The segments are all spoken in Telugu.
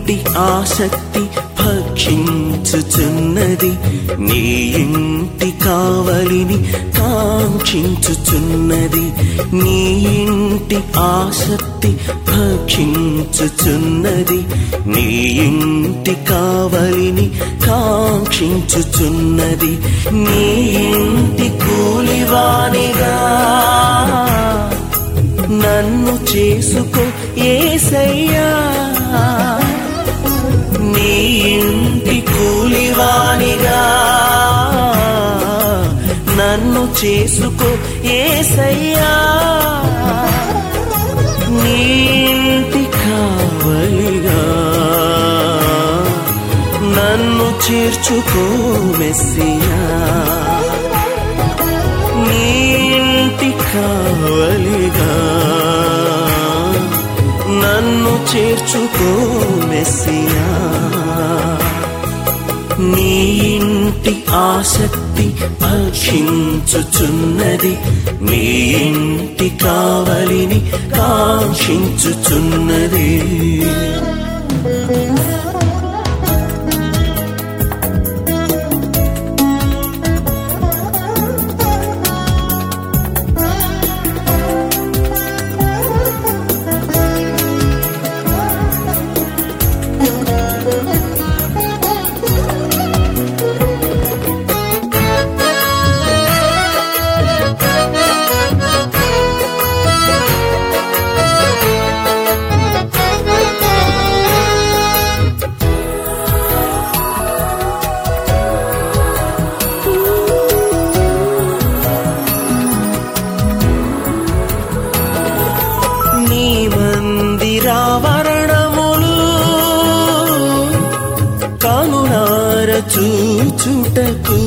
ఇంటి ఆసక్తి భక్షించుచున్నది నీ ఇంటి కావలిని కాంక్షించుచున్నది నీ ఇంటి ఆసక్తి భక్షించుచున్నది నీ ఇంటి కావలిని కాంక్షించుచున్నది నీ ఇంటి కూలివానిగా నన్ను చేసుకో ఏసయ్యా నీ ఇంటి కూలివానిగా నన్ను చేసుకో ఏసయ్యా నీ ఇంటి కావలిగా నన్ను చేర్చుకో మెస్సియా నీ ఇంటి కావలిగా నన్ను చేర్చుకో మెస్సియా నీ ఇంటి ఆసక్తి భక్షించుచున్నది నీ ఇంటి కావలిని కాంక్షించుచున్నది నీ మందిరావరణములు కనునార చూచుటకు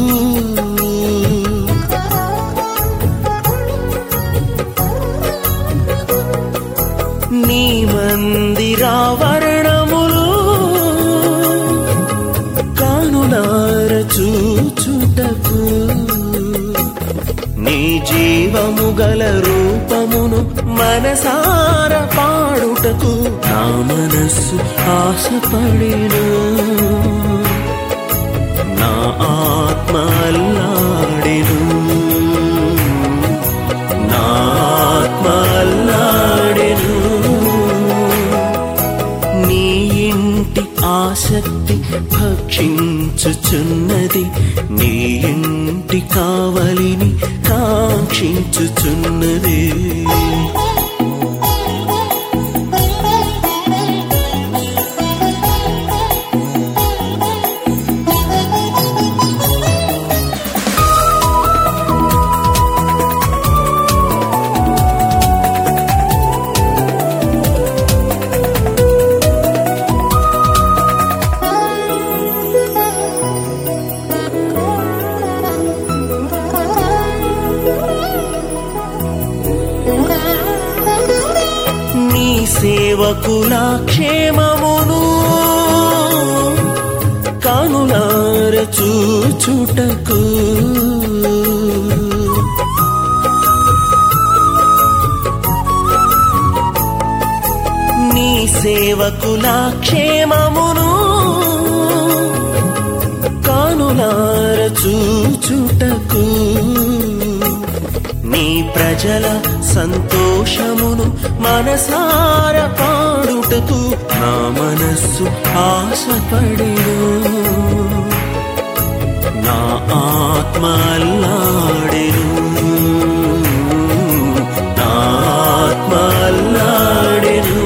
నీ మందిరావరణములు కనునార చూచుటకు నీ జీవము గల రూపమును మనసార పాడుటకు నా మనస్సు ఆశపడేను నా ఆత్మ అల్లాడెను నా ఆత్మ అల్లాడెను నీ ఇంటి ఆసక్తి భక్షించుచున్నది నీ ఇంటి కావలిని కాంక్షించుచున్నది నీ సేవకుల క్షేమమును కనులార చూచుటకు నీ సేవకుల క్షేమమును కనులార చూచుటకు నీ ప్రజల సంతోషమును మనసార పాడుటకు నా మనస్సు ఆశపడెను నా ఆత్మ అల్లాడెను నా ఆత్మ అల్లాడెను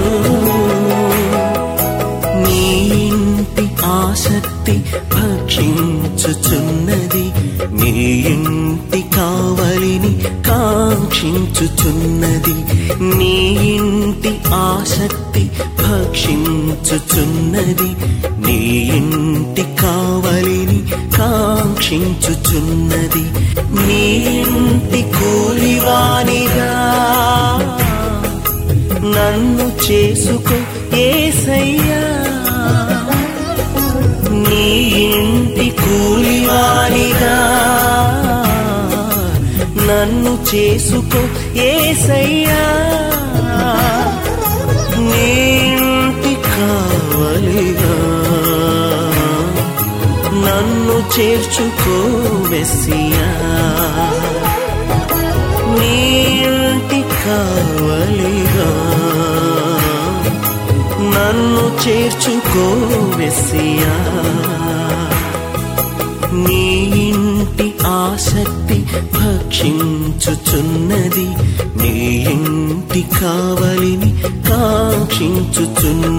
నీ ఇంటి ఆసక్తి భక్షించుచున్నది నీ ఇంటి కావలిని కాంక్షించుచున్నది నీ ఇంటి ఆసక్తి భక్షించుచున్నది నీ ఇంటి కావలిని కాంక్షించుచున్నది నీ ఇంటి కూలివానిగా నన్ను చేసుకో ఏసయ్యా నీ ఇంటి కూలివానిగా నన్ను చేసుకో ఏసయ్యా నీ ఇంటి కావలి చేర్చుకో మెస్సియా నీ ఇంటి కావలిగా నన్ను చేర్చుకో మెస్సియా నీ ఇంటి ఆసక్తి భక్షించుచున్నది నీ ఇంటి కావలిని కాక్షించుచున్నది